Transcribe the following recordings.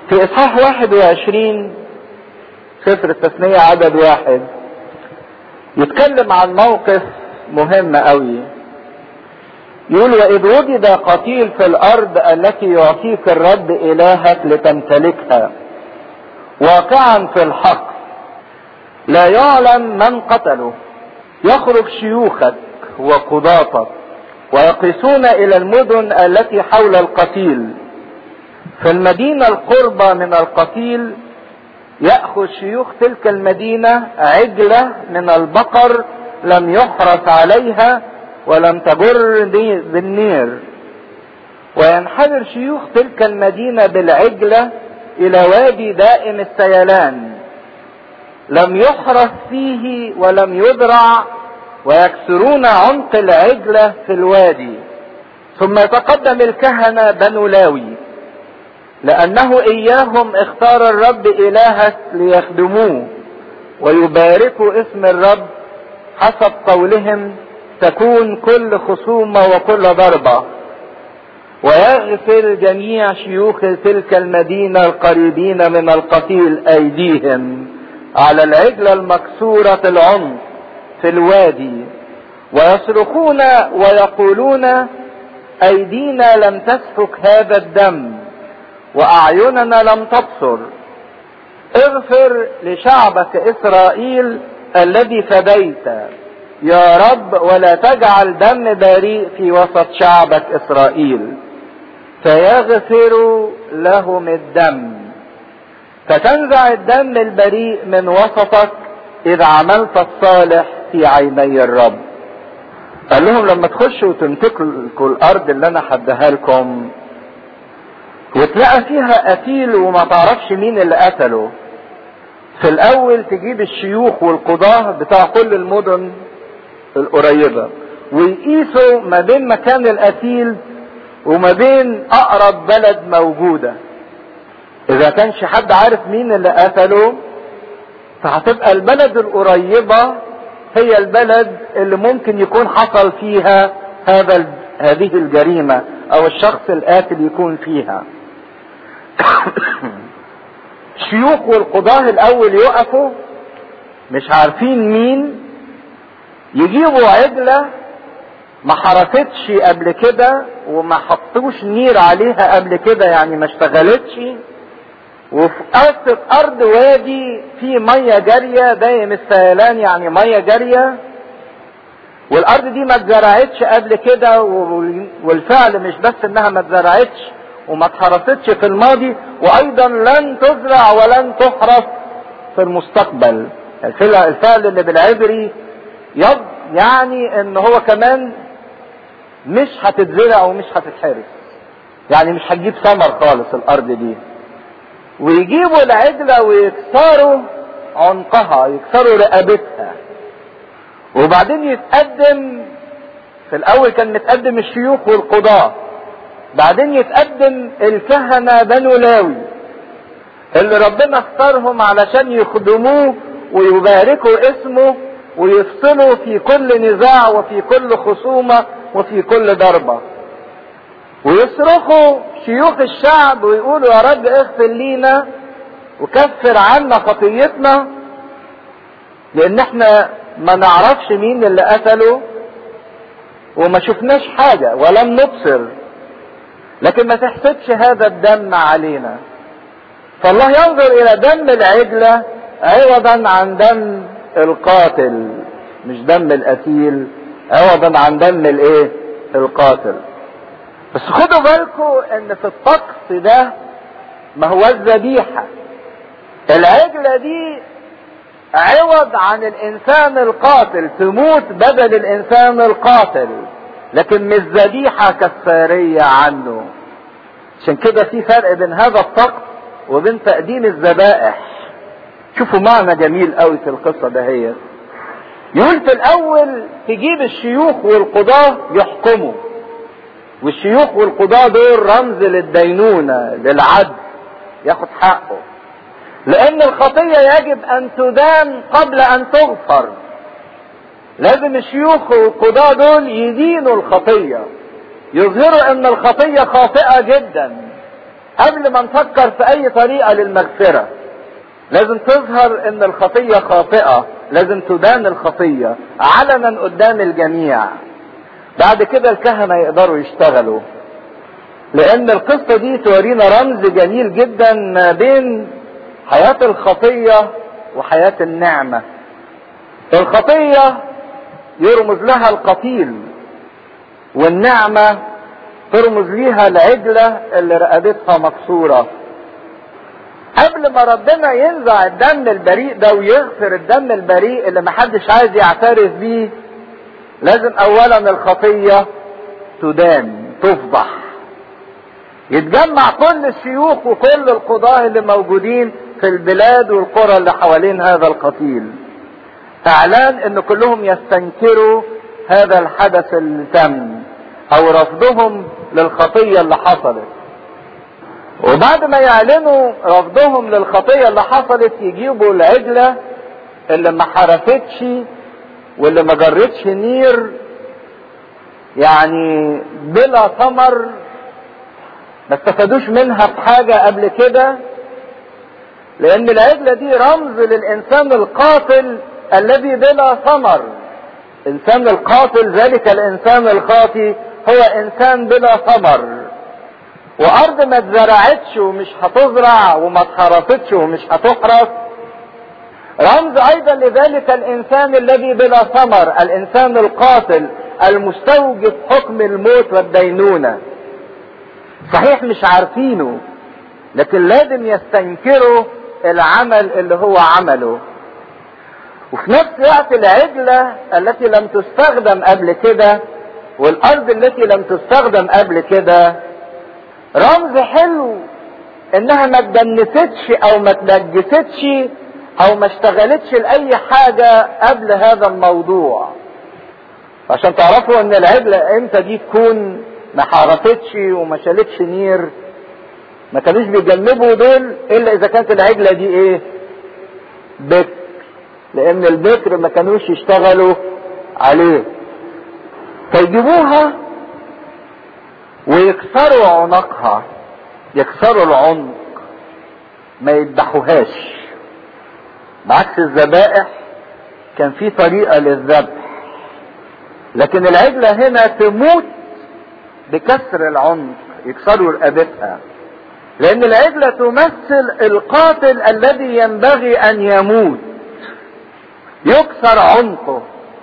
في اصحاح 21 سفر التثنية عدد واحد يتكلم عن موقف مهم قوي يقول واذ وجد قتيل في الارض التي يعطيك الرب الهك لتمتلكها واقعا في الحق لا يعلم من قتله يخرج شيوخك وقضاتك ويقيسون الى المدن التي حول القتيل في المدينة القربى من القتيل يأخذ شيوخ تلك المدينة عجلة من البقر لم يحرس عليها ولم تجر بالنير وينحدر شيوخ تلك المدينة بالعجلة إلى وادي دائم السيلان لم يحرس فيه ولم يدرع ويكسرون عنق العجلة في الوادي ثم يتقدم الكهنة بنو لاوي لأنه إياهم اختار الرب إلهك ليخدموه ويباركوا اسم الرب حسب قولهم تكون كل خصومة وكل ضربة ويغفر جميع شيوخ تلك المدينة القريبين من القتيل أيديهم على العجلة المكسورة العنق في الوادي ويصرخون ويقولون أيدينا لم تسفك هذا الدم وأعيننا لم تبصر اغفر لشعبك إسرائيل الذي فديت يا رب ولا تجعل دم بريء في وسط شعبك إسرائيل فيغفر لهم الدم فتنزع الدم البريء من وسطك إذا عملت الصالح في عيني الرب قال لهم لما تخشوا وتمتلكوا الأرض اللي أنا حدها لكم وتلاقى فيها قتيل وما تعرفش مين اللي قتله في الاول تجيب الشيوخ والقضاة بتاع كل المدن القريبة ويقيسوا ما بين مكان القتيل وما بين اقرب بلد موجودة اذا كانش حد عارف مين اللي قتله فهتبقى البلد القريبة هي البلد اللي ممكن يكون حصل فيها هذا هذه الجريمة او الشخص القاتل يكون فيها الشيوخ والقضاة الاول يقفوا مش عارفين مين يجيبوا عجلة ما حركتش قبل كده وما حطوش نير عليها قبل كده يعني ما اشتغلتش وفي أرض أرض وادي في مية جارية دايم السيلان يعني مية جارية والأرض دي ما اتزرعتش قبل كده والفعل مش بس إنها ما اتزرعتش وما اتحرستش في الماضي وايضا لن تزرع ولن تحرس في المستقبل الفعل اللي بالعبري يض يعني ان هو كمان مش هتتزرع ومش هتتحرس يعني مش هتجيب ثمر خالص الارض دي ويجيبوا العجلة ويكسروا عنقها يكسروا رقبتها وبعدين يتقدم في الاول كان متقدم الشيوخ والقضاه بعدين يتقدم الكهنة بنو لاوي اللي ربنا اختارهم علشان يخدموه ويباركوا اسمه ويفصلوا في كل نزاع وفي كل خصومة وفي كل ضربة ويصرخوا شيوخ الشعب ويقولوا يا رب اغفر لينا وكفر عنا خطيتنا لان احنا ما نعرفش مين اللي قتله وما شفناش حاجة ولم نبصر لكن ما تحسبش هذا الدم علينا فالله ينظر الى دم العجلة عوضا عن دم القاتل مش دم القتيل عوضا عن دم الايه القاتل بس خدوا بالكم ان في الطقس ده ما هو الذبيحة العجلة دي عوض عن الانسان القاتل تموت بدل الانسان القاتل لكن مش ذبيحة كفارية عنه عشان كده في فرق بين هذا الطقس وبين تقديم الذبائح شوفوا معنى جميل قوي في القصة دهيت يقول في الاول تجيب الشيوخ والقضاة يحكموا والشيوخ والقضاة دول رمز للدينونة للعدل ياخد حقه لان الخطية يجب ان تدان قبل ان تغفر لازم الشيوخ والقضاة دول يدينوا الخطية يظهروا ان الخطية خاطئة جدا قبل ما نفكر في اي طريقة للمغفرة لازم تظهر ان الخطية خاطئة لازم تدان الخطية علنا قدام الجميع بعد كده الكهنة يقدروا يشتغلوا لان القصة دي تورينا رمز جميل جدا ما بين حياة الخطية وحياة النعمة الخطية يرمز لها القتيل والنعمة ترمز ليها العجلة اللي رقبتها مكسورة قبل ما ربنا ينزع الدم البريء ده ويغفر الدم البريء اللي محدش عايز يعترف بيه لازم اولا الخطية تدان تفضح يتجمع كل الشيوخ وكل القضاة اللي موجودين في البلاد والقرى اللي حوالين هذا القتيل اعلان ان كلهم يستنكروا هذا الحدث اللي تم او رفضهم للخطية اللي حصلت وبعد ما يعلنوا رفضهم للخطية اللي حصلت يجيبوا العجلة اللي ما حرفتش واللي ما جرتش نير يعني بلا ثمر ما استفادوش منها بحاجة قبل كده لان العجلة دي رمز للانسان القاتل الذي بلا ثمر انسان القاتل ذلك الانسان الخاطي هو انسان بلا ثمر وارض ما اتزرعتش ومش هتزرع وما اتحرثتش ومش هتحرث رمز ايضا لذلك الانسان الذي بلا ثمر الانسان القاتل المستوجب حكم الموت والدينونة صحيح مش عارفينه لكن لازم يستنكروا العمل اللي هو عمله وفي نفس الوقت العجلة التي لم تستخدم قبل كده والارض التي لم تستخدم قبل كده رمز حلو انها ما اتدنستش او ما اتنجستش او ما اشتغلتش لاي حاجة قبل هذا الموضوع عشان تعرفوا ان العجلة امتى دي تكون ما حرفتش وما شالتش نير ما كانوش بيجنبوا دول الا اذا كانت العجلة دي ايه بكر لان البكر ما كانوش يشتغلوا عليه فيجيبوها ويكسروا عنقها يكسروا العنق ما يذبحوهاش بعكس الذبائح كان في طريقة للذبح لكن العجلة هنا تموت بكسر العنق يكسروا رقبتها لان العجلة تمثل القاتل الذي ينبغي ان يموت يكسر عنقه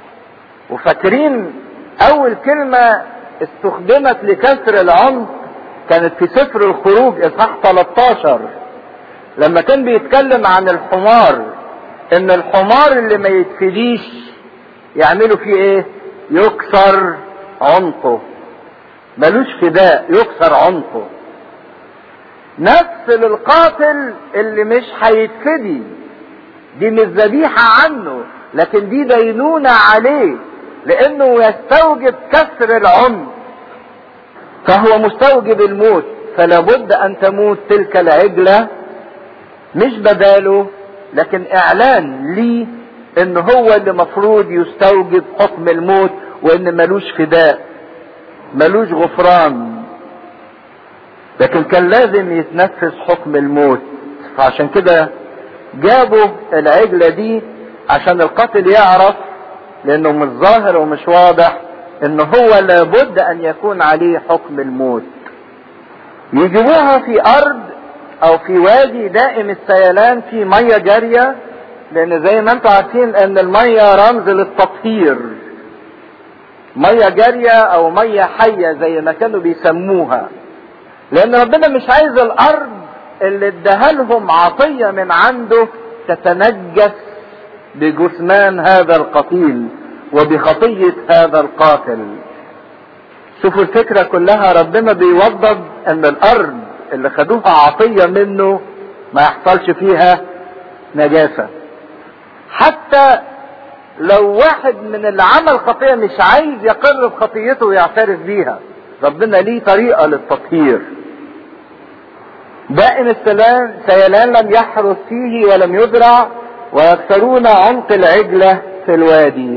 وفاكرين اول كلمة استخدمت لكسر العنق كانت في سفر الخروج اصحاح 13 لما كان بيتكلم عن الحمار ان الحمار اللي ما يتفديش يعملوا فيه ايه يكسر عنقه ملوش فداء يكسر عنقه نفس للقاتل اللي مش هيتفدي دي مش ذبيحة عنه لكن دي دينونة عليه لانه يستوجب كسر العنق فهو مستوجب الموت فلا بد ان تموت تلك العجلة مش بداله لكن اعلان ليه ان هو اللي مفروض يستوجب حكم الموت وان ملوش فداء ملوش غفران لكن كان لازم يتنفذ حكم الموت فعشان كده جابوا العجلة دي عشان القاتل يعرف لانه مش ظاهر ومش واضح ان هو لابد ان يكون عليه حكم الموت يجيبوها في ارض او في وادي دائم السيلان في مية جارية لان زي ما انتم عارفين ان المية رمز للتطهير مية جارية او مية حية زي ما كانوا بيسموها لان ربنا مش عايز الارض اللي اداها لهم عطية من عنده تتنجس بجثمان هذا القتيل وبخطية هذا القاتل شوفوا الفكرة كلها ربنا بيوضب ان الارض اللي خدوها عطية منه ما يحصلش فيها نجاسة حتى لو واحد من اللي عمل خطية مش عايز يقر بخطيته ويعترف بيها ربنا ليه طريقة للتطهير دائم السلام سيلان لم يحرس فيه ولم يزرع ويكسرون عمق العجلة في الوادي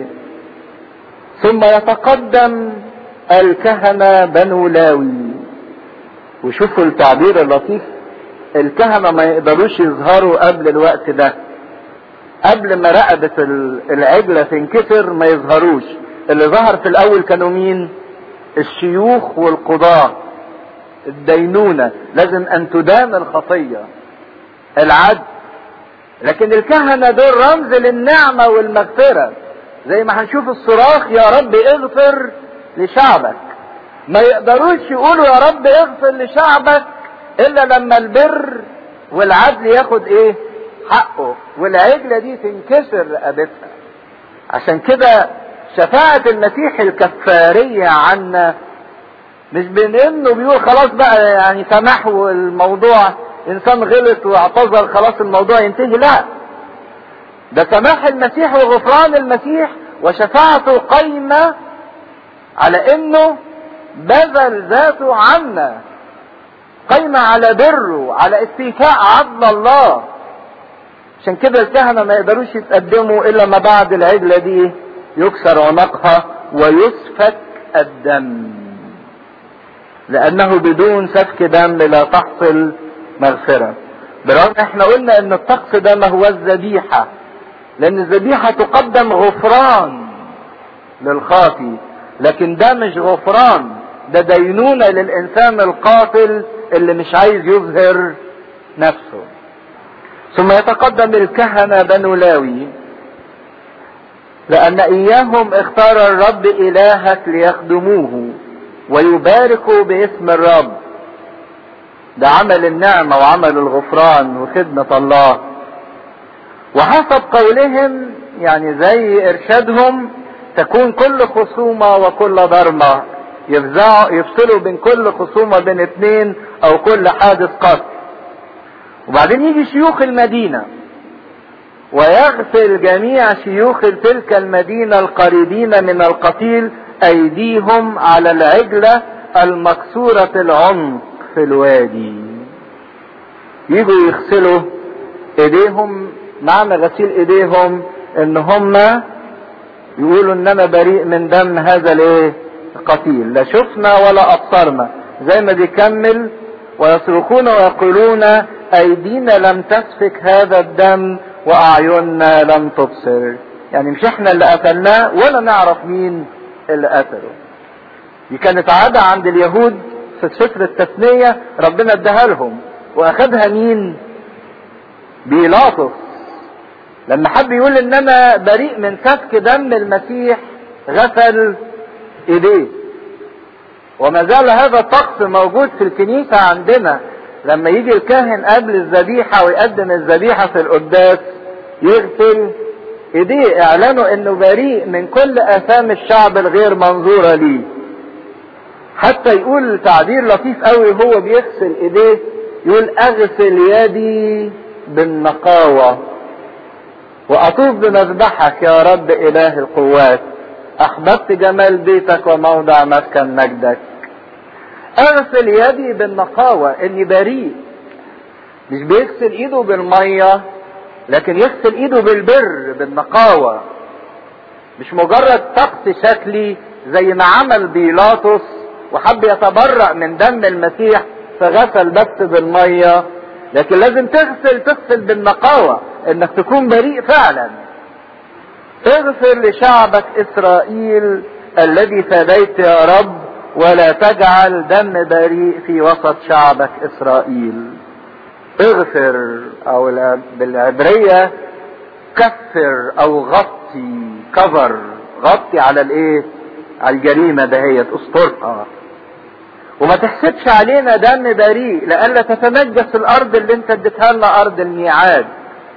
ثم يتقدم الكهنة بنو لاوي وشوفوا التعبير اللطيف الكهنة ما يقدروش يظهروا قبل الوقت ده قبل ما رقبة العجلة تنكسر ما يظهروش اللي ظهر في الاول كانوا مين الشيوخ والقضاة الدينونة لازم ان تدان الخطية العدل لكن الكهنة دول رمز للنعمة والمغفرة زي ما هنشوف الصراخ يا رب اغفر لشعبك ما يقدروش يقولوا يا رب اغفر لشعبك الا لما البر والعدل ياخد ايه حقه والعجلة دي تنكسر رقبتها عشان كده شفاعة المسيح الكفارية عنا مش بين انه بيقول خلاص بقى يعني سمحوا الموضوع انسان غلط واعتذر خلاص الموضوع ينتهي لا ده سماح المسيح وغفران المسيح وشفاعته قايمة على انه بذل ذاته عنا قايمة على بره على استيفاء عدل الله عشان كده الكهنة ما يقدروش يتقدموا الا ما بعد العجلة دي يكسر عنقها ويسفك الدم لانه بدون سفك دم لا تحصل مغفرة برغم احنا قلنا ان الطقس ده ما هو الذبيحة لان الذبيحة تقدم غفران للخاطي لكن ده مش غفران ده دينونة للانسان القاتل اللي مش عايز يظهر نفسه ثم يتقدم الكهنة بنو لاوي لأن إياهم اختار الرب إلهك ليخدموه ويباركوا باسم الرب ده عمل النعمة وعمل الغفران وخدمة الله وحسب قولهم يعني زي إرشادهم تكون كل خصومة وكل ضرمة يفزعوا يفصلوا بين كل خصومة بين اتنين أو كل حادث قتل وبعدين يجي شيوخ المدينة ويغسل جميع شيوخ تلك المدينة القريبين من القتيل أيديهم على العجلة المكسورة العنق في الوادي يجوا يغسلوا ايديهم معنى غسيل ايديهم ان هم يقولوا ان انا بريء من دم هذا الايه القتيل لا شفنا ولا ابصرنا زي ما بيكمل ويصرخون ويقولون ايدينا لم تسفك هذا الدم واعيننا لم تبصر يعني مش احنا اللي قتلناه ولا نعرف مين اللي قتله دي كانت عادة عند اليهود في سفر التثنية ربنا اداها لهم واخدها مين بيلاطس لما حب يقول ان انا بريء من سفك دم المسيح غسل ايديه وما زال هذا الطقس موجود في الكنيسة عندنا لما يجي الكاهن قبل الذبيحة ويقدم الذبيحة في القداس يغسل ايديه اعلنوا انه بريء من كل اثام الشعب الغير منظورة ليه حتى يقول تعبير لطيف قوي هو بيغسل ايديه يقول اغسل يدي بالنقاوة واطوف بمذبحك يا رب اله القوات احببت جمال بيتك وموضع مسكن مجدك اغسل يدي بالنقاوة اني بريء مش بيغسل ايده بالمية لكن يغسل ايده بالبر بالنقاوة مش مجرد طقس شكلي زي ما عمل بيلاطس وحب يتبرأ من دم المسيح فغسل بس بالمية لكن لازم تغسل تغسل بالنقاوة انك تكون بريء فعلا اغفر لشعبك اسرائيل الذي فديت يا رب ولا تجعل دم بريء في وسط شعبك اسرائيل اغفر او بالعبرية كفر او غطي كفر غطي على الايه على الجريمة دهيت استرها وما تحسبش علينا دم بريء لألا تتنجس الأرض اللي أنت اديتها لنا أرض الميعاد.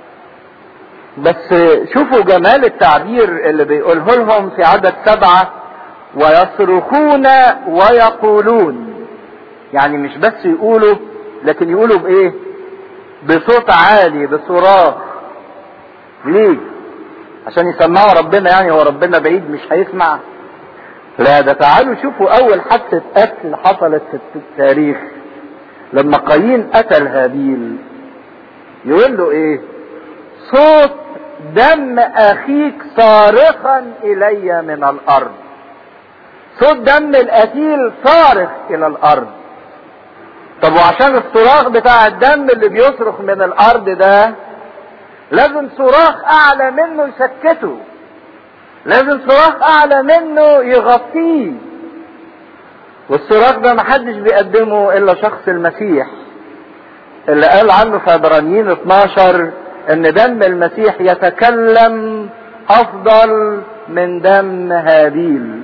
بس شوفوا جمال التعبير اللي بيقوله لهم في عدد سبعة ويصرخون ويقولون يعني مش بس يقولوا لكن يقولوا بإيه؟ بصوت عالي بصراخ ليه؟ عشان يسمعوا ربنا يعني هو ربنا بعيد مش هيسمع لا ده تعالوا شوفوا اول حادثة قتل حصلت في التاريخ لما قايين قتل هابيل يقول له ايه صوت دم اخيك صارخا الي من الارض صوت دم القتيل صارخ الى الارض طب وعشان الصراخ بتاع الدم اللي بيصرخ من الارض ده لازم صراخ اعلى منه يسكته لازم صراخ اعلى منه يغطيه والصراخ ده محدش بيقدمه الا شخص المسيح اللي قال عنه في عبرانيين 12 ان دم المسيح يتكلم افضل من دم هابيل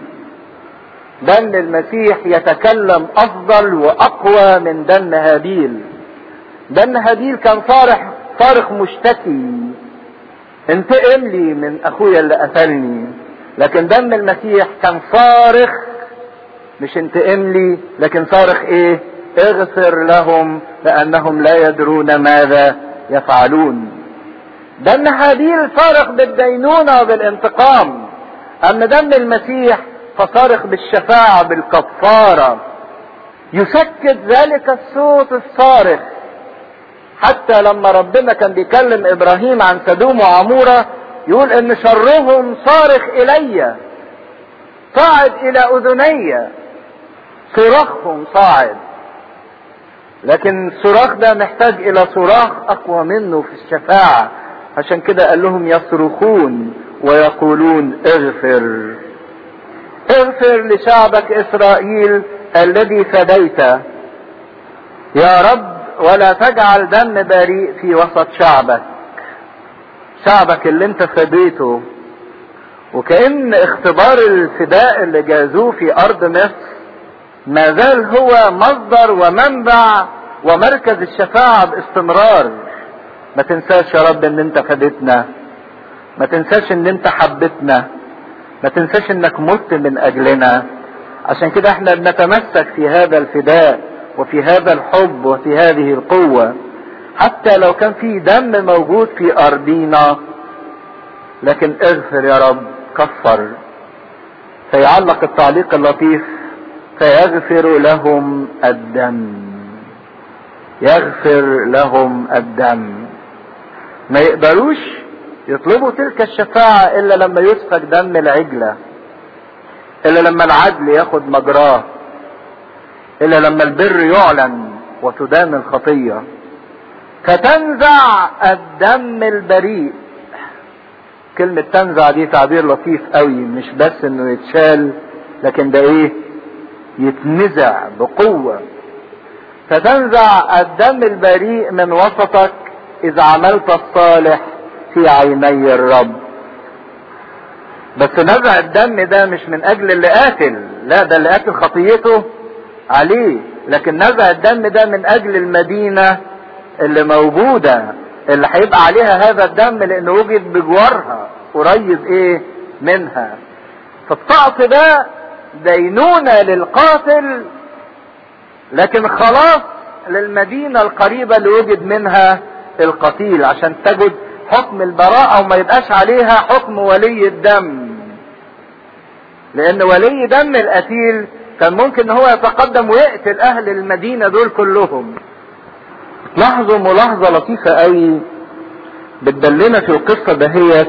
دم المسيح يتكلم افضل واقوى من دم هابيل دم هابيل كان صارخ صارخ مشتكي انتقم لي من اخويا اللي قتلني لكن دم المسيح كان صارخ مش انتقم لي لكن صارخ ايه اغفر لهم لانهم لا يدرون ماذا يفعلون دم هابيل صارخ بالدينونة وبالانتقام اما دم المسيح فصارخ بالشفاعة بالكفارة يسكت ذلك الصوت الصارخ حتى لما ربنا كان بيكلم ابراهيم عن سدوم وعمورة يقول ان شرهم صارخ الي صاعد الى اذني صراخهم صاعد لكن الصراخ ده محتاج الى صراخ اقوى منه في الشفاعة عشان كده قال لهم يصرخون ويقولون اغفر اغفر لشعبك اسرائيل الذي فديت يا رب ولا تجعل دم بريء في وسط شعبك شعبك اللي انت فديته وكأن اختبار الفداء اللي جازوه في ارض مصر ما زال هو مصدر ومنبع ومركز الشفاعة باستمرار ما تنساش يا رب ان انت فديتنا ما تنساش ان انت حبتنا ما تنساش انك مت من اجلنا عشان كده احنا بنتمسك في هذا الفداء وفي هذا الحب وفي هذه القوة حتى لو كان في دم موجود في ارضينا لكن اغفر يا رب كفر فيعلق التعليق اللطيف فيغفر لهم الدم يغفر لهم الدم ما يقدروش يطلبوا تلك الشفاعة الا لما يسفك دم العجلة الا لما العدل ياخد مجراه الا لما البر يعلن وتدان الخطية فتنزع الدم البريء كلمة تنزع دي تعبير لطيف قوي مش بس انه يتشال لكن ده ايه يتنزع بقوة فتنزع الدم البريء من وسطك اذا عملت الصالح في عيني الرب بس نزع الدم ده مش من اجل اللي قاتل لا ده اللي قاتل خطيته عليه لكن نزع الدم ده من اجل المدينة اللي موجودة اللي هيبقى عليها هذا الدم لانه وجد بجوارها قريب ايه منها فالطقس ده دينونة للقاتل لكن خلاص للمدينة القريبة اللي وجد منها القتيل عشان تجد حكم البراءة وما يبقاش عليها حكم ولي الدم لان ولي دم القتيل كان ممكن ان هو يتقدم ويقتل اهل المدينة دول كلهم لاحظوا ملاحظة لطيفة قوي بتدلنا في القصة دهيت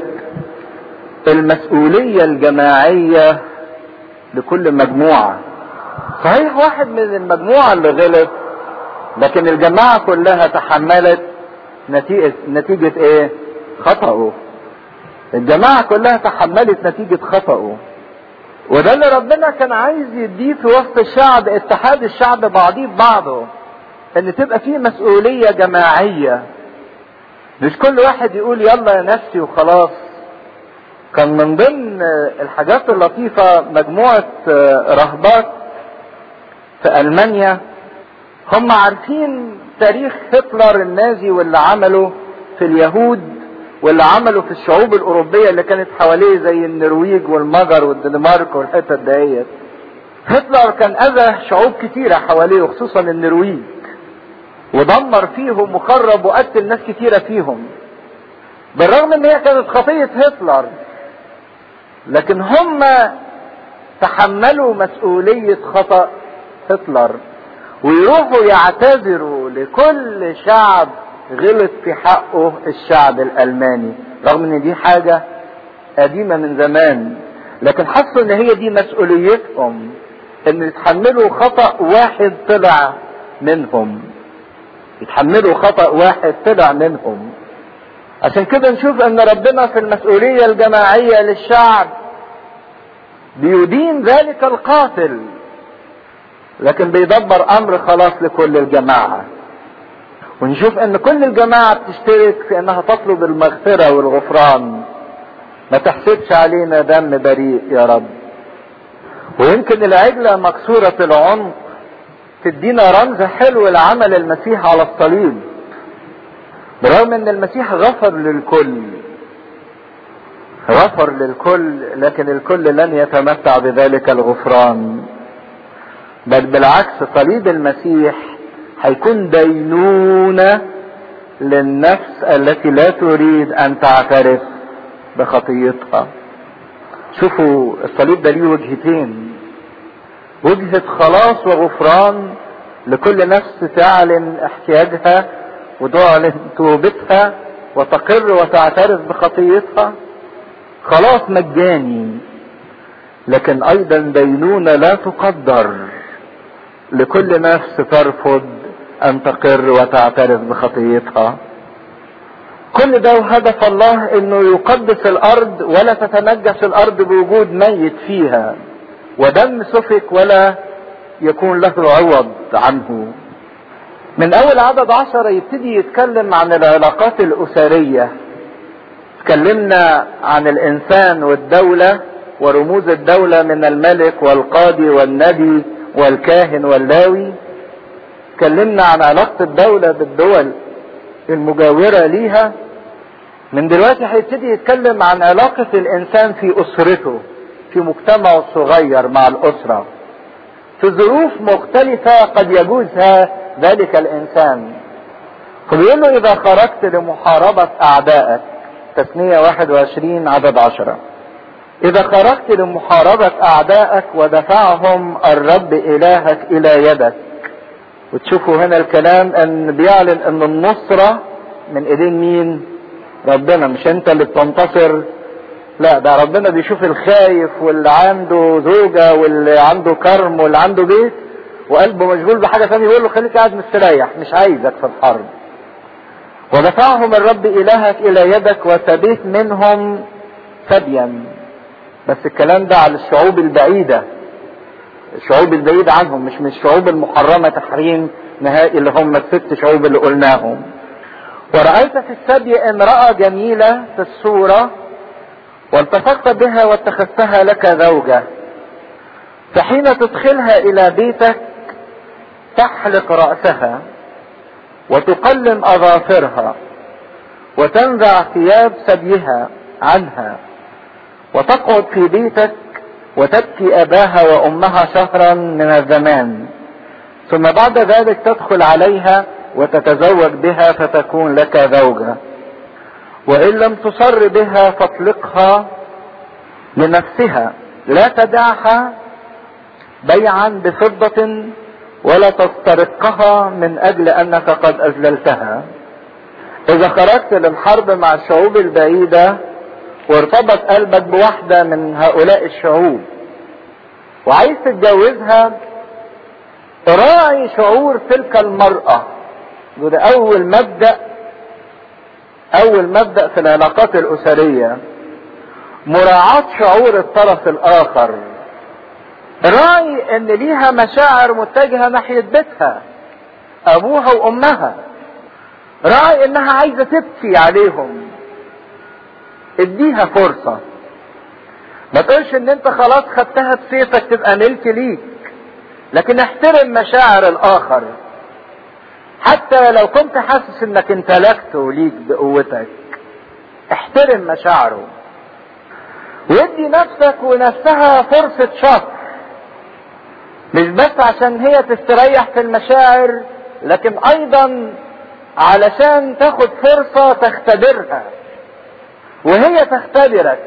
المسؤولية الجماعية لكل مجموعة صحيح واحد من المجموعة اللي غلط لكن الجماعة كلها تحملت نتيجة, نتيجة ايه خطأه الجماعة كلها تحملت نتيجة خطأه وده اللي ربنا كان عايز يديه في وسط الشعب اتحاد الشعب بعضيه ببعضه ان تبقى فيه مسؤولية جماعية مش كل واحد يقول يلا يا نفسي وخلاص كان من ضمن الحاجات اللطيفة مجموعة رهبات في ألمانيا هم عارفين تاريخ هتلر النازي واللي عمله في اليهود واللي عمله في الشعوب الأوروبية اللي كانت حواليه زي النرويج والمجر والدنمارك والحتت دهيت هتلر كان أذى شعوب كتيرة حواليه وخصوصا النرويج ودمر فيهم وخرب وقتل ناس كتيرة فيهم بالرغم ان هي كانت خطية هتلر لكن هم تحملوا مسؤولية خطأ هتلر ويروحوا يعتذروا لكل شعب غلط في حقه الشعب الألماني رغم ان دي حاجة قديمة من زمان لكن حسوا ان هي دي مسؤوليتهم ان يتحملوا خطأ واحد طلع منهم يتحملوا خطأ واحد طلع منهم عشان كده نشوف ان ربنا في المسؤولية الجماعية للشعب بيدين ذلك القاتل لكن بيدبر امر خلاص لكل الجماعة ونشوف ان كل الجماعة بتشترك في انها تطلب المغفرة والغفران ما تحسبش علينا دم بريء يا رب ويمكن العجلة مكسورة العنق تدينا رمز حلو لعمل المسيح على الصليب برغم ان المسيح غفر للكل غفر للكل لكن الكل لن يتمتع بذلك الغفران بل بالعكس صليب المسيح هيكون دينونة للنفس التي لا تريد ان تعترف بخطيتها شوفوا الصليب ده ليه وجهتين وجهة خلاص وغفران لكل نفس تعلن احتياجها وتعلن توبتها وتقر وتعترف بخطيتها خلاص مجاني لكن ايضا دينونة لا تقدر لكل نفس ترفض ان تقر وتعترف بخطيتها كل ده هدف الله انه يقدس الارض ولا تتنجس الارض بوجود ميت فيها ودم سفك ولا يكون له عوض عنه من اول عدد عشرة يبتدي يتكلم عن العلاقات الاسرية اتكلمنا عن الانسان والدولة ورموز الدولة من الملك والقاضي والنبي والكاهن واللاوي اتكلمنا عن علاقة الدولة بالدول المجاورة ليها من دلوقتي هيبتدي يتكلم عن علاقة الانسان في اسرته في مجتمعه الصغير مع الاسرة في ظروف مختلفة قد يجوزها ذلك الانسان فبيقول له اذا خرجت لمحاربة اعدائك تثنية 21 عدد عشرة اذا خرجت لمحاربة اعدائك ودفعهم الرب الهك الى يدك وتشوفوا هنا الكلام ان بيعلن ان النصرة من ايدين مين ربنا مش انت اللي بتنتصر لا ده ربنا بيشوف الخايف واللي عنده زوجة واللي عنده كرم واللي عنده بيت وقلبه مشغول بحاجة ثانية يقول له خليك قاعد مستريح مش عايزك في الحرب ودفعهم الرب إلهك إلى يدك وسبيت منهم سبيا بس الكلام ده على الشعوب البعيدة الشعوب البعيدة عنهم مش من الشعوب المحرمة تحريم نهائي اللي هم الست شعوب اللي قلناهم ورأيت في السبي امرأة جميلة في الصورة والتصقت بها واتخذتها لك زوجة فحين تدخلها الى بيتك تحلق رأسها وتقلم اظافرها وتنزع ثياب سبيها عنها وتقعد في بيتك وتبكي اباها وامها شهرا من الزمان ثم بعد ذلك تدخل عليها وتتزوج بها فتكون لك زوجة وان لم تصر بها فاطلقها لنفسها لا تدعها بيعا بفضة ولا تسترقها من اجل انك قد اذللتها اذا خرجت للحرب مع الشعوب البعيدة وارتبط قلبك بواحدة من هؤلاء الشعوب وعايز تتجوزها راعي شعور تلك المرأة وده اول مبدأ اول مبدأ في العلاقات الاسرية مراعاة شعور الطرف الاخر راعي ان ليها مشاعر متجهة ناحية بيتها ابوها وامها راعي انها عايزة تبكي عليهم اديها فرصة ما تقولش ان انت خلاص خدتها بسيفك تبقى ملك ليك لكن احترم مشاعر الاخر حتى لو كنت حاسس انك امتلكته ليك بقوتك احترم مشاعره وادي نفسك ونفسها فرصة شهر مش بس عشان هي تستريح في المشاعر لكن ايضا علشان تاخد فرصة تختبرها وهي تختبرك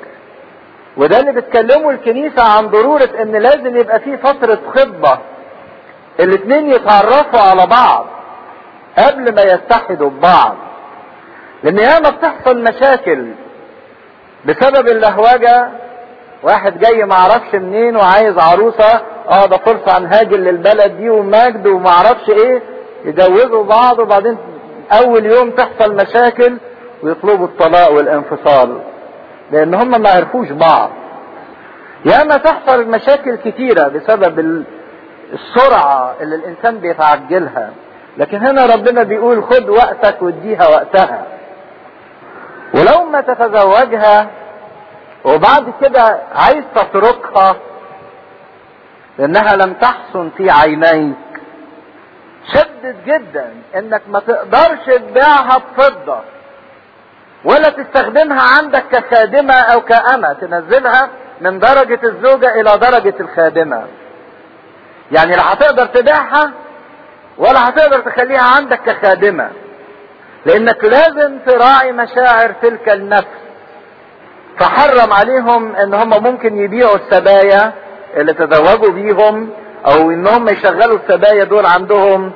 وده اللي بتكلمه الكنيسة عن ضرورة ان لازم يبقى في فترة خطبة الاتنين يتعرفوا على بعض قبل ما يتحدوا ببعض لان ياما بتحصل مشاكل بسبب اللهوجة واحد جاي معرفش منين وعايز عروسة اه ده فرصة هنهاجر للبلد دي ومجد ومعرفش ايه يجوزوا بعض وبعدين اول يوم تحصل مشاكل ويطلبوا الطلاق والانفصال لان هم ما عرفوش بعض ياما تحصل مشاكل كتيرة بسبب السرعة اللي الانسان بيتعجلها لكن هنا ربنا بيقول خد وقتك واديها وقتها ولو ما تتزوجها وبعد كده عايز تتركها لانها لم تحسن في عينيك شدد جدا انك ما تقدرش تبيعها بفضة ولا تستخدمها عندك كخادمة او كأمة تنزلها من درجة الزوجة الى درجة الخادمة يعني لا هتقدر تبيعها ولا هتقدر تخليها عندك كخادمة لانك لازم تراعي مشاعر تلك النفس فحرم عليهم ان هم ممكن يبيعوا السبايا اللي تزوجوا بيهم او ان هم يشغلوا السبايا دول عندهم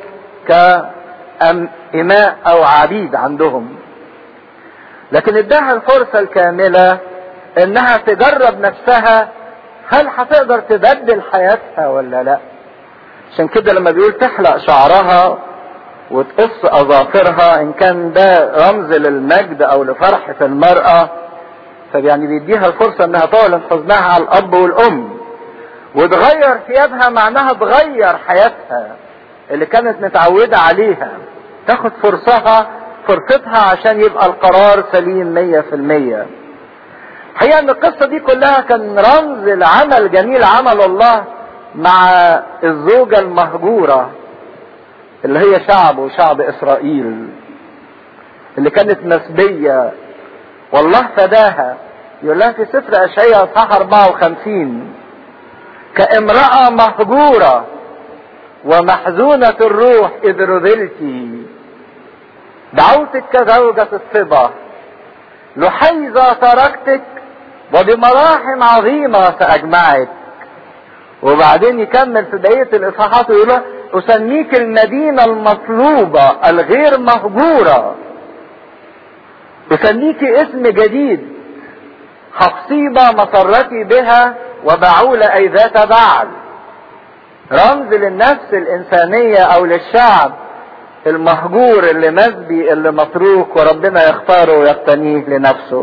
كإماء او عبيد عندهم لكن اداها الفرصة الكاملة انها تجرب نفسها هل هتقدر تبدل حياتها ولا لا عشان كده لما بيقول تحلق شعرها وتقص اظافرها ان كان ده رمز للمجد او لفرحة المرأة فيعني بيديها الفرصة انها تعلن حزنها على الاب والام وتغير ثيابها معناها تغير حياتها اللي كانت متعودة عليها تاخد فرصها فرصتها عشان يبقى القرار سليم مية في المية الحقيقة ان القصة دي كلها كان رمز لعمل جميل عمل الله مع الزوجة المهجورة اللي هي شعبه شعب اسرائيل اللي كانت مسبية والله فداها يقول لها في سفر اشعياء اصحاح 54 كامرأة مهجورة ومحزونة الروح إذ رذلت دعوتك كزوجة الصبا لحيظة تركتك وبمراحم عظيمة سأجمعك وبعدين يكمل في بقية الإصحاحات ويقول أسميك المدينة المطلوبة الغير مهجورة أسميك اسم جديد حفصيبة مسرتي بها وبعول أي ذات بعل رمز للنفس الإنسانية أو للشعب المهجور اللي مسبي اللي متروك وربنا يختاره ويقتنيه لنفسه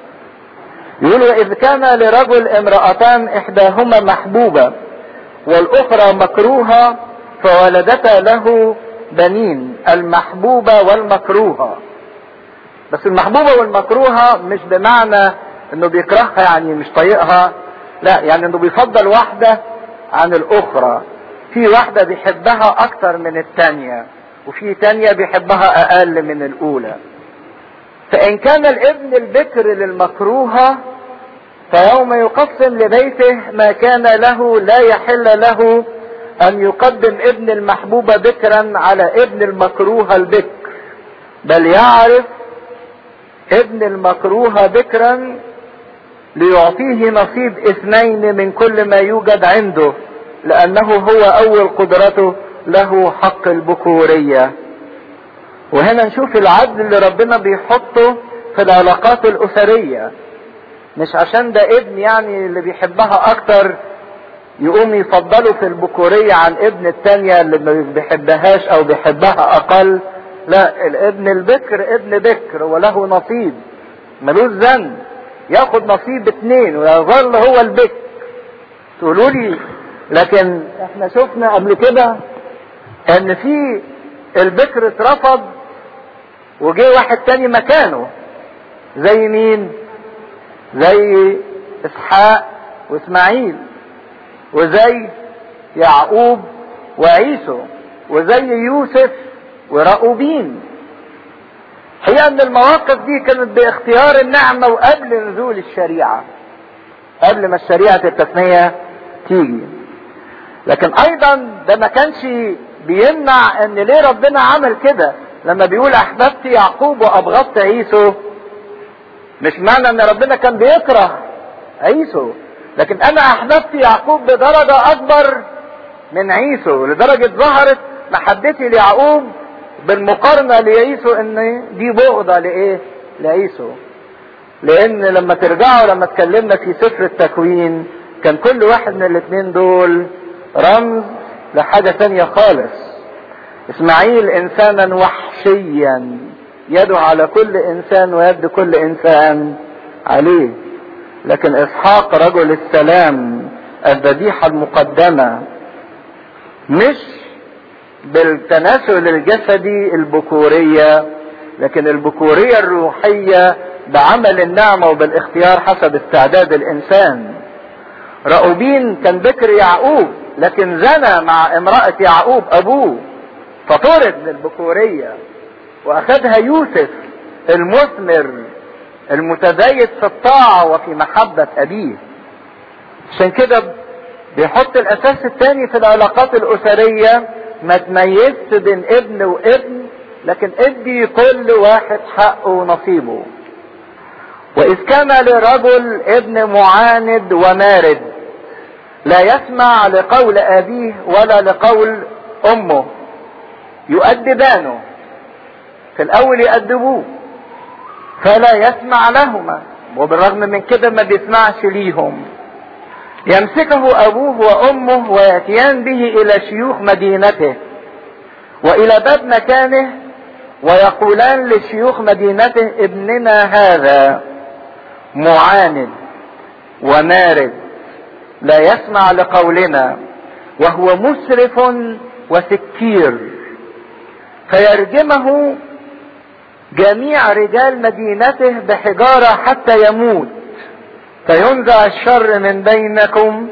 يقولوا إذ كان لرجل امرأتان إحداهما محبوبة والأخرى مكروهة فولدتا له بنين المحبوبة والمكروهة بس المحبوبة والمكروهة مش بمعنى انه بيكرهها يعني مش طايقها لا يعني انه بيفضل واحدة عن الاخرى في واحدة بيحبها اكتر من التانية وفي تانية بيحبها اقل من الاولى فان كان الابن البكر للمكروهة فيوم يقسم لبيته ما كان له لا يحل له ان يقدم ابن المحبوبة بكرا على ابن المكروه البكر بل يعرف ابن المكروه بكرا ليعطيه نصيب اثنين من كل ما يوجد عنده لانه هو اول قدرته له حق البكورية وهنا نشوف العدل اللي ربنا بيحطه في العلاقات الاسرية مش عشان ده ابن يعني اللي بيحبها اكتر يقوم يفضله في البكورية عن ابن التانية اللي ما بيحبهاش او بيحبها اقل لا الابن البكر ابن بكر وله نصيب ملوش ذنب ياخد نصيب اتنين ويظل هو البكر تقولوا لي لكن احنا شفنا قبل كده ان في البكر اترفض وجه واحد تاني مكانه زي مين زي اسحاق واسماعيل وزي يعقوب وعيسو وزي يوسف ورأوبين هي ان المواقف دي كانت باختيار النعمة وقبل نزول الشريعة قبل ما الشريعة التثنية تيجي لكن ايضا ده ما كانش بيمنع ان ليه ربنا عمل كده لما بيقول احببت يعقوب وابغضت عيسو مش معنى ان ربنا كان بيكره عيسو لكن انا احببت يعقوب بدرجة اكبر من عيسو لدرجة ظهرت محبتي ليعقوب بالمقارنة لعيسو ان دي بغضة لايه لعيسو لان لما ترجعوا لما اتكلمنا في سفر التكوين كان كل واحد من الاثنين دول رمز لحاجة تانية خالص اسماعيل انسانا وحشيا يده على كل انسان ويد كل انسان عليه لكن اسحاق رجل السلام الذبيحة المقدمة مش بالتناسل الجسدي البكورية لكن البكورية الروحية بعمل النعمة وبالاختيار حسب استعداد الانسان رأوبين كان بكر يعقوب لكن زنى مع امرأة يعقوب ابوه فطرد من البكورية واخدها يوسف المثمر المتزايد في الطاعة وفي محبة ابيه عشان كده بيحط الاساس الثاني في العلاقات الاسرية ما تميزش بين ابن وابن لكن ادي كل واحد حقه ونصيبه واذ كان لرجل ابن معاند ومارد لا يسمع لقول ابيه ولا لقول امه يؤدبانه في الاول يأدبوه فلا يسمع لهما وبالرغم من كده ما بيسمعش ليهم يمسكه ابوه وامه وياتيان به الى شيوخ مدينته والى باب مكانه ويقولان لشيوخ مدينته ابننا هذا معاند ومارد لا يسمع لقولنا وهو مسرف وسكير فيرجمه جميع رجال مدينته بحجارة حتى يموت فينزع الشر من بينكم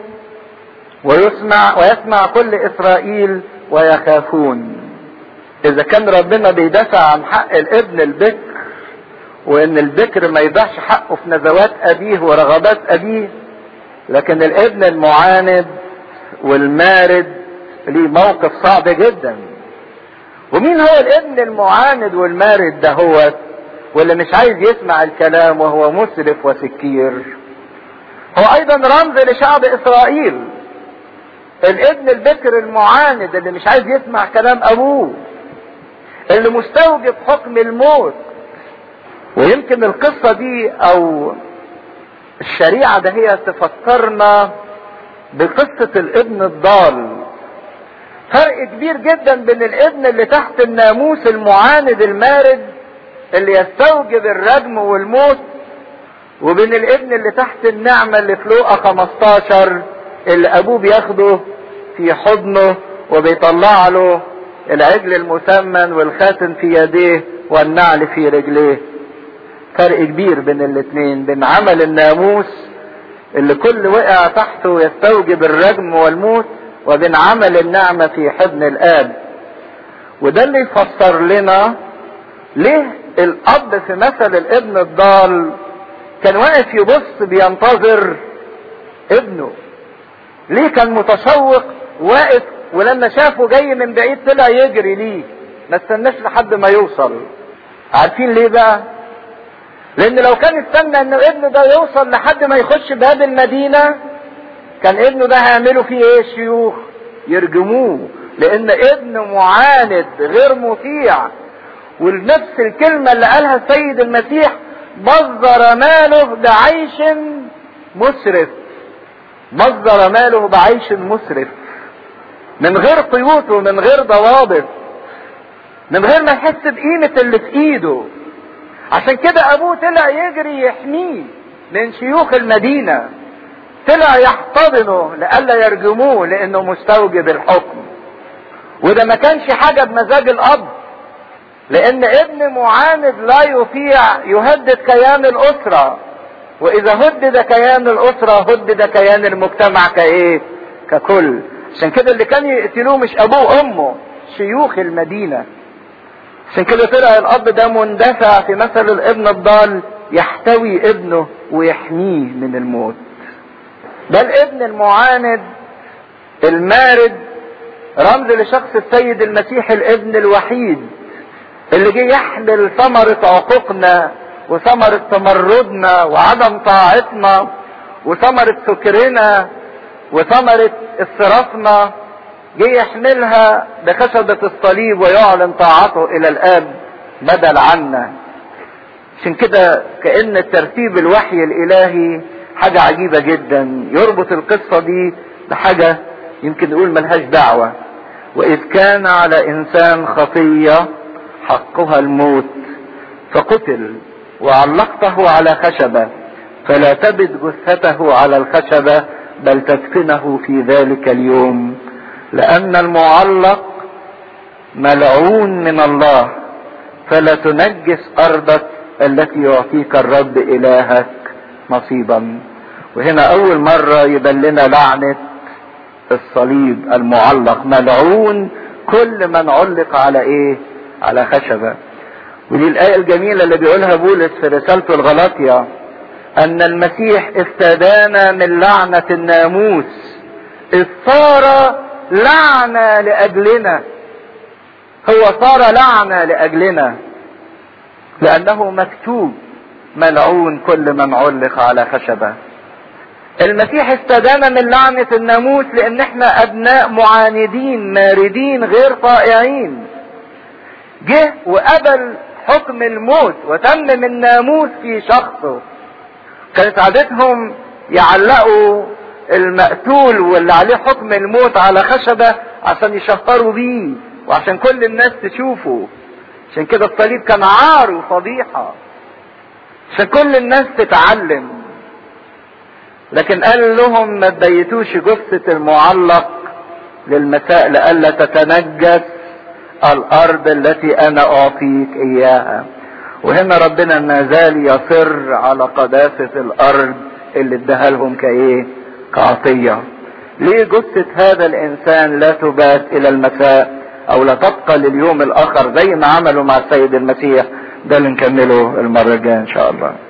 ويسمع ويسمع كل اسرائيل ويخافون اذا كان ربنا بيدافع عن حق الابن البكر وان البكر ما يضيعش حقه في نزوات ابيه ورغبات ابيه لكن الابن المعاند والمارد ليه موقف صعب جدا ومين هو الابن المعاند والمارد ده هو واللي مش عايز يسمع الكلام وهو مسرف وسكير هو ايضا رمز لشعب اسرائيل الابن البكر المعاند اللي مش عايز يسمع كلام ابوه اللي مستوجب حكم الموت ويمكن القصة دي او الشريعة ده هي تفكرنا بقصة الابن الضال فرق كبير جدا بين الابن اللي تحت الناموس المعاند المارد اللي يستوجب الرجم والموت وبين الابن اللي تحت النعمة اللي في لوقا 15 اللي ابوه بياخده في حضنه وبيطلع له العجل المثمن والخاتم في يديه والنعل في رجليه فرق كبير بين الاثنين بين عمل الناموس اللي كل وقع تحته يستوجب الرجم والموت وبين عمل النعمة في حضن الآب وده اللي يفسر لنا ليه الأب في مثل الابن الضال كان واقف يبص بينتظر ابنه ليه كان متشوق واقف ولما شافه جاي من بعيد طلع يجري ليه ما استناش لحد ما يوصل عارفين ليه بقى لان لو كان استنى ان ابنه ده يوصل لحد ما يخش باب المدينة كان ابنه ده هيعملوا فيه ايه الشيوخ يرجموه لان ابن معاند غير مطيع ونفس الكلمة اللي قالها السيد المسيح بذر ماله بعيش مسرف بذر ماله بعيش مسرف من غير قيود ومن غير ضوابط من غير ما يحس بقيمة اللي في ايده عشان كده ابوه طلع يجري يحميه من شيوخ المدينة طلع يحتضنه لئلا يرجموه لانه مستوجب الحكم وده ما كانش حاجة بمزاج الاب لان ابن معاند لا يطيع يهدد كيان الاسرة واذا هدد كيان الاسرة هدد كيان المجتمع كايه ككل عشان كده اللي كان يقتلوه مش ابوه وامه شيوخ المدينة عشان كده طلع الاب ده مندفع في مثل الابن الضال يحتوي ابنه ويحميه من الموت ده الابن المعاند المارد رمز لشخص السيد المسيح الابن الوحيد اللي جه يحمل ثمرة عقوقنا وثمرة تمردنا وعدم طاعتنا وثمرة سكرنا وثمرة اصرافنا جه يحملها بخشبة الصليب ويعلن طاعته الى الاب بدل عنا عشان كده كأن الترتيب الوحي الالهي حاجة عجيبة جدا يربط القصة دي بحاجة يمكن نقول ملهاش دعوة وإذ كان على إنسان خطية حقها الموت فقتل وعلقته على خشبة فلا تبد جثته على الخشبة بل تدفنه في ذلك اليوم لأن المعلق ملعون من الله فلا تنجس أرضك التي يعطيك الرب إلهك نصيبا وهنا أول مرة يبان لنا لعنة الصليب المعلق ملعون كل من علق على إيه؟ على خشبة ودي الآية الجميلة اللي بيقولها بولس في رسالته الغلاطية أن المسيح استدان من لعنة الناموس إذ صار لعنة لأجلنا هو صار لعنة لأجلنا لأنه مكتوب ملعون كل من علق على خشبة المسيح استدان من لعنة الناموس لأن احنا أبناء معاندين ماردين غير طائعين جه وقبل حكم الموت وتمم الناموس في شخصه كانت عادتهم يعلقوا المقتول واللي عليه حكم الموت على خشبة عشان يشهروا بيه وعشان كل الناس تشوفه عشان كده الصليب كان عار وفضيحة عشان كل الناس تتعلم لكن قال لهم ما تبيتوش جثة المعلق للمساء لئلا تتنجس الارض التي انا اعطيك اياها وهنا ربنا ما زال يصر على قداسة الارض اللي اداها لهم كايه كعطية ليه جثة هذا الانسان لا تبات الى المساء او لا تبقى لليوم الاخر زي ما عملوا مع السيد المسيح ده اللي نكمله المرة الجاية ان شاء الله